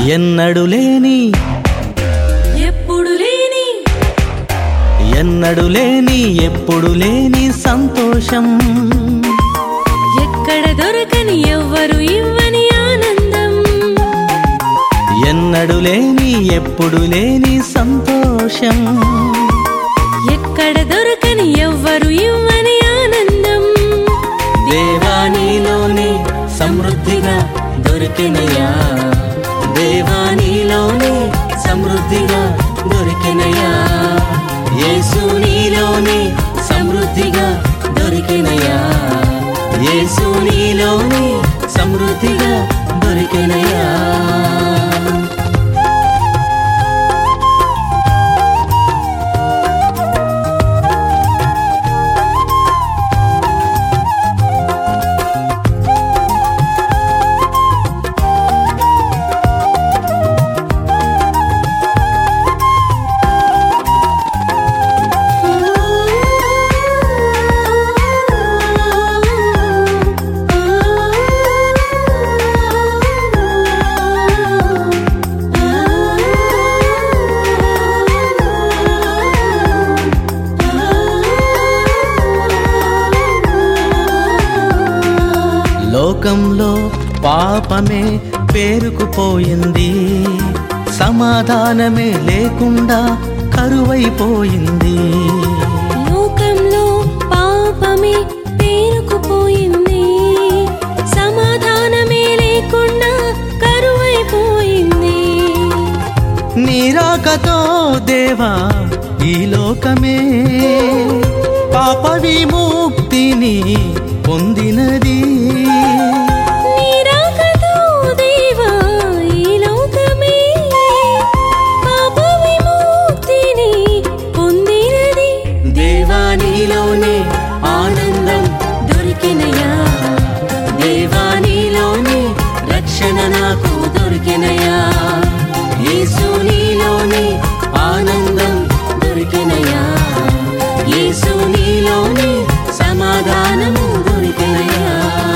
ఎన్నడు లేని ఎప్పుడు లేని ఎన్నడు లేని ఎప్పుడు లేని సంతోషం ఎక్కడ దొరకని ఎవ్వరు ఇవ్వని ఆనందం ఎన్నడు లేని ఎప్పుడు లేని సంతోషం ఎక్కడ దొరకని ఎవ్వరు ఇవ్వని ఆనందం దేవానిలోనే సమృద్ధిగా దొరికినయా దేవానిలోనే సమృద్ధిగా దొరికినయా యేసు నీలోనే సమృద్ధిగా దొరికినయా యేసు నీలోనే సమృద్ధిగా దొరికినయా లోకంలో పాపమే పేరుకుపోయింది సమాధానమే లేకుండా కరువైపోయింది లోకంలో పాపమే పేరుకుపోయింది సమాధానమే లేకుండా కరువైపోయింది నీరాకతో దేవా ఈ లోకమే పాప విముక్తిని పొందినది నీరాకతో దేవా ఈ లోకమే పాప విముక్తిని పొందినది దేవానిలోనే ఆనందం దొరికినయా దేవానిలోనే రక్షణ నాకు దొరికినయా యేసు నీలోనే ఆనందం దొరికినయా యేసు నీలోనే సమాధానము దొరికినయా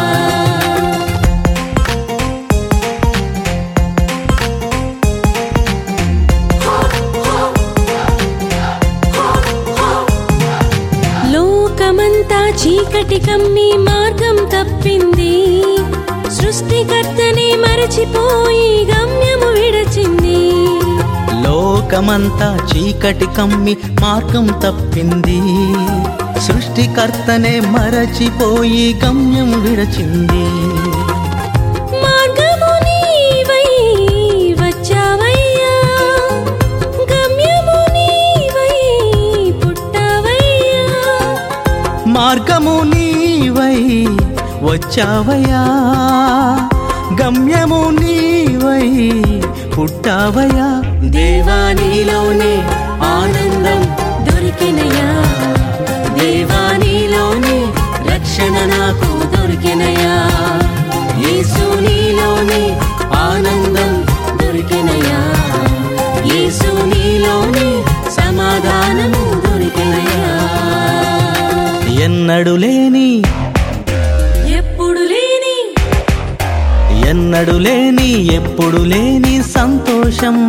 లోకమంతా చీకటి కమ్మి మార్గం తప్పింది సృష్టికర్తనే మరచిపోయి గమ్యము విడచింది లోకమంతా చీకటి కమ్మి మార్గం తప్పింది సృష్టికర్తనే మరచిపోయి గమ్యం విడచింది మార్గము నీవై వచ్చావయ్యా గమ్యము నీవై పుట్టావయ్యా మార్గము నీవై వచ్చావయా గమ్యము నీవై పుట్టావయా దేవానిలోనే ఆనందం దొరికినయా దేవానిలోనే రక్షణ నాకు దొరికినయా యేసు నీలోనే ఆనందం దొరికినయా యేసు నీలోనే సమాధానము దొరికినయా ఎన్నడు లేని ఎప్పుడు లేని ఎన్నడు లేని ఎప్పుడు లేని సంతోషం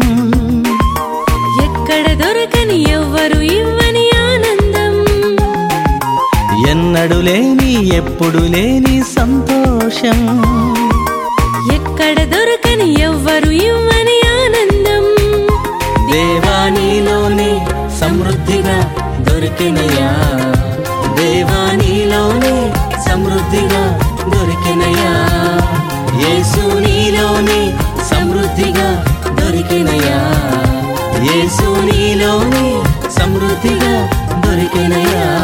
ఎక్కడ దొరకని ఎవ్వరు ఇవ్వని ఆనందం ఎన్నడు లేని ఎప్పుడు లేని సంతోషం ఎక్కడ దొరకని ఎవ్వరు ఇవ్వని ఆనందం దేవానిలోనే సమృద్ధిగా దొరికినయా దేవానిలోనే సమృద్ధిగా దొరికినయా యేసు నీలోనే సమృద్ధిగా దొరికినయా యేసు నీలోనే సమృద్ధిగా దొరికినయా